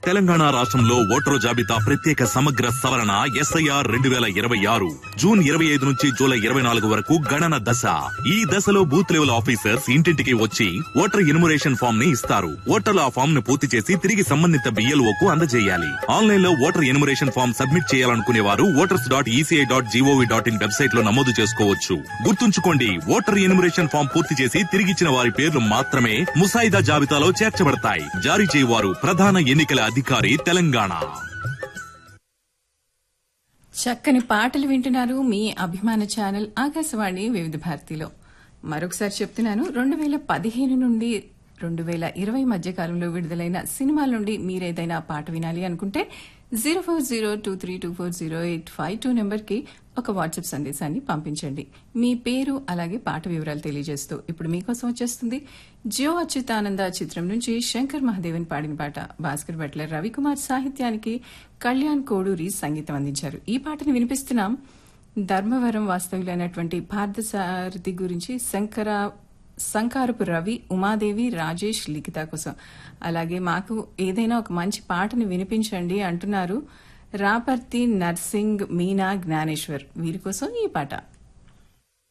తెలంగాణ రాష్ట్రంలో ఓటరు జాబితా ప్రత్యేక సమగ్ర సవరణ ఎస్ఐఆర్ రెండు వేల ఇరవై ఆరు జూన్ ఇరవై ఐదు నుంచి జూలై ఇరవై నాలుగు వరకు గణన దశ ఈ దశలో బూత్ లెవెల్ ఆఫీసర్స్ ఇంటింటికి వచ్చి ఓటర్ ఎన్యుమరేషన్ ఫామ్ ని ఇస్తారు ఓటర్లు ఆ ఫామ్ ను పూర్తి చేసి తిరిగి సంబంధిత BLO కు అందజేయాలి ఆన్లైన్ లో ఓటర్ ఎన్యుమరేషన్ ఫామ్ సబ్మిట్ చేయాలనుకునే వారు voters dot ECI dot GOV dot in website లో నమోదు చేసుకోవచ్చు గుర్తుంచుకోండి ఓటర్ ఎన్యుమరేషన్ ఫామ్ పూర్తి చేసి తిరిగిచ్చిన వారి పేర్లు మాత్రమే ముసాయిదా జాబితాలో చేర్చబడతాయి జారీ చేయవారు ప్రధాన ఎన్నికల అధికారి తెలంగాణ చక్కని పాటలు వింటున్నారు మీ అభిమాన ఛానల్ ఆకాశవాణి వివిధ భారతిలో మరొకసారి చెప్తున్నాను రెండు వేల పదిహేను నుండి రెండు వేల ఇరవై మధ్య కాలంలో విడుదలైన సినిమాల నుండి మీరేదైనా పాట వినాలి అనుకుంటే zero four zero two three two four zero eight five two నెంబర్కి ఒక వాట్సాప్ సందేశాన్ని పంపించండి మీ పేరు అలాగే పాట వివరాలు తెలియజేస్తూ ఇప్పుడు మీకోసం వచ్చేస్తుంది జియో అచ్యుతానంద చిత్రం నుంచి శంకర్ మహాదేవన్ పాడిన పాట భాస్కర్ భట్ల రవికుమార్ సాహిత్యానికి కళ్యాణ్ కోడూరి సంగీతం అందించారు ఈ పాటను వినిపిస్తున్నాం ధర్మవరం వాస్తవ్యులైనటువంటి పార్థసారథి గురించి శంకర సంకారపు రవి ఉమాదేవి రాజేష్ లిఖిత కోసం అలాగే మాకు ఏదైనా ఒక మంచి పాటను వినిపించండి అంటున్నారు రాపర్తి నర్సింగ్ మీనా జ్ఞానేశ్వర్ వీరి కోసం ఈ పాట